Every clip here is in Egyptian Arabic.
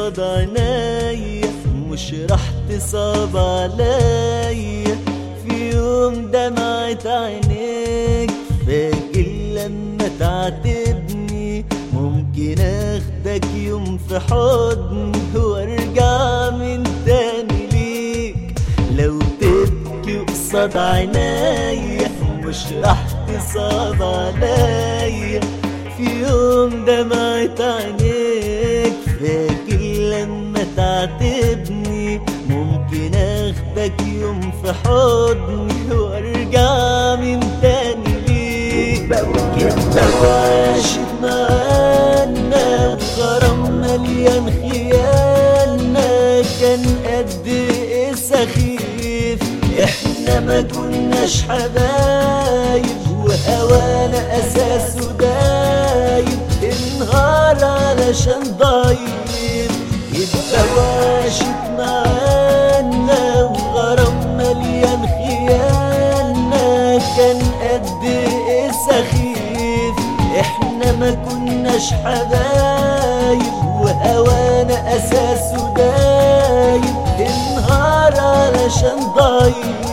قصاد عينيا مش راح تصعب عليا في يوم دمعت عينيك فاكر لما تعاتبني ممكن اخدك يوم في حضني وارجع من تاني ليك لو تبكي قصاد عينيا مش راح تصعب عليا في يوم دمعت عينيك فاكر لما تعاتبني ممكن اخدك يوم في حضني وارجع من تاني ليك كنت وعاشت معانا وغرام مليان خيانة كان قد ايه سخيف احنا ما كناش حبايب وهوانا اساسه دايب انهار علشان ضايب يبقى واشت معانا وغرام مليان خيانة كان قد ايه سخيف احنا ما كناش حبايب وهوانا اساسه دايب انهار علشان ضايب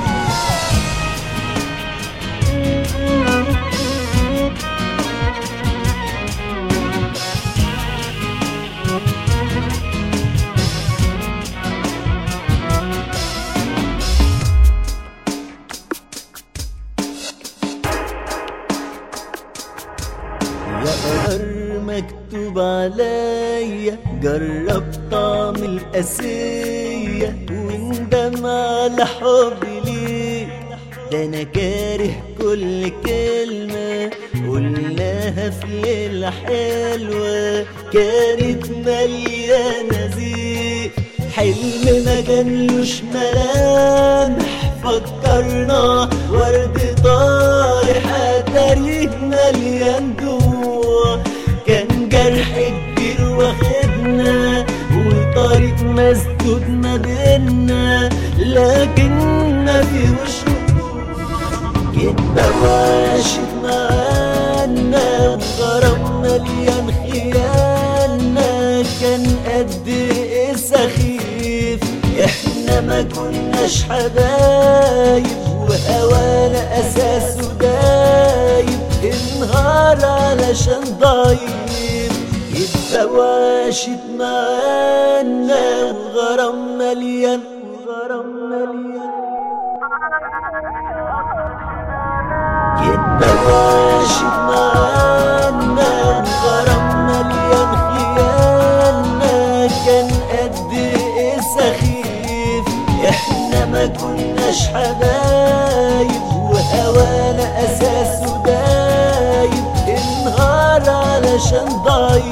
يا قدر مكتوب عليا جرب طعم القاسية واندم على حبي ليك ده انا كاره كل كلمة قلناها في ليلة حلوة كانت مليانة زيت حلم ما كانلوش ملامح فكرنا ورد طايح تاريخ مليان دموع كان جرح كبير واخدنا وطريق مسدود ما بينا لكن ما فيهوش كدبة وعاشت معانا وغرام مليان خيانة كان قد ايه سخيف احنا ما كناش حبايب وهوانا اساسه دايب انهار علشان ضايب يبقى واشت معانا وغرام مليان وغرام مليان يبقى واشت معانا وغرام مليان خيانة كان قد ايه سخيف احنا ما كناش حبايب وهوانا اساسه دايب انهار علشان ضايب